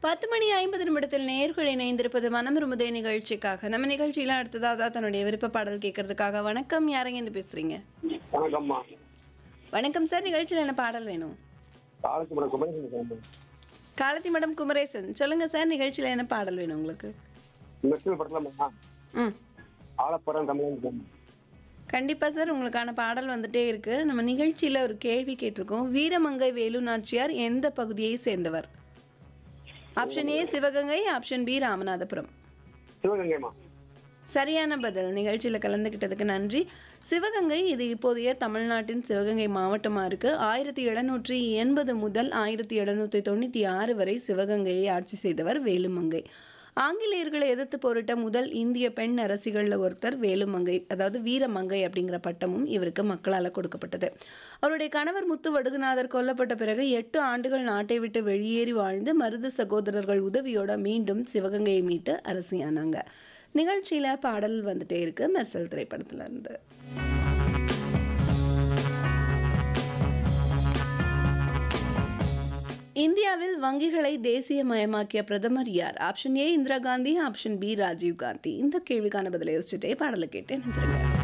பத்து மணி ஐம்பது நிமிடத்தில் நேர்கள் இணைந்திருப்பது மனம் விரும்புதே நிகழ்ச்சிக்காக நம்ம நிகழ்ச்சியில அடுத்ததாக தன்னுடைய விருப்ப பாடல் கேட்கறதுக்காக வணக்கம் யாரங்க இருந்து பேசுறீங்க வணக்கம்மா வணக்கம் சார் நிகழ்ச்சியில் என்ன பாடல் வேணும் காலத்து மணி குமரேசன் சாமி காலத்தி மேடம் குமரேசன் சொல்லுங்க சார் நிகழ்ச்சியில் என்ன பாடல் வேணும் உங்களுக்கு மெட்ரல் படத்துலம்மா ம் ஆலப்புறம் தமிழன் சாமி கண்டிப்பா சார் உங்களுக்கான பாடல் வந்துட்டே இருக்கு நம்ம நிகழ்ச்சியில ஒரு கேள்வி கேட்டிருக்கோம் வீரமங்கை வேலு நாச்சியார் எந்த பகுதியை சேர்ந்தவர் option A Sivaganga option B Ramanathapuram சிவகங்கைம்மா சரியான பதில் நிகழ்ச்சியில் கலந்துக்கிட்டதுக்கு நன்றி சிவகங்கை இது இப்போதைய தமிழ்நாட்டின் சிவகங்கை மாவட்டமாக இருக்கு ஆயிரத்தி எழுநூற்றி எண்பது முதல் ஆயிரத்தி எழுநூற்றி தொண்ணூற்றி ஆறு வரை சிவகங்கையை ஆட்சி செய்தவர் வேலுமங்கை ஆங்கிலேயர்களை எதிர்த்து போரிட்ட முதல் இந்திய பெண் அரசிகளில் ஒருத்தர் வேலுமங்கை அதாவது வீரமங்கை அப்படிங்கிற பட்டமும் இவருக்கு மக்களால் கொடுக்கப்பட்டது அவருடைய கணவர் முத்து வடுகுநாதர் கொல்லப்பட்ட பிறகு எட்டு ஆண்டுகள் நாட்டை விட்டு வெளியேறி வாழ்ந்து மருது சகோதரர்கள் உதவியோட மீண்டும் சிவகங்கையை மீட்டு அரசியானாங்க நிகழ்ச்சியில பாடல் வந்துட்டே இருக்கு மெர்சல் திரைப்படத்துல இருந்து இந்தியாவில் வங்கிகளை தேசியமயமாக்கிய பிரதமர் யார் option A Indira Gandhi option B Rajiv Gandhi இந்த கேள்விக்கான பதிலை யோசிச்சுட்டே பாடலை கேட்டேன் நினைச்சிருங்க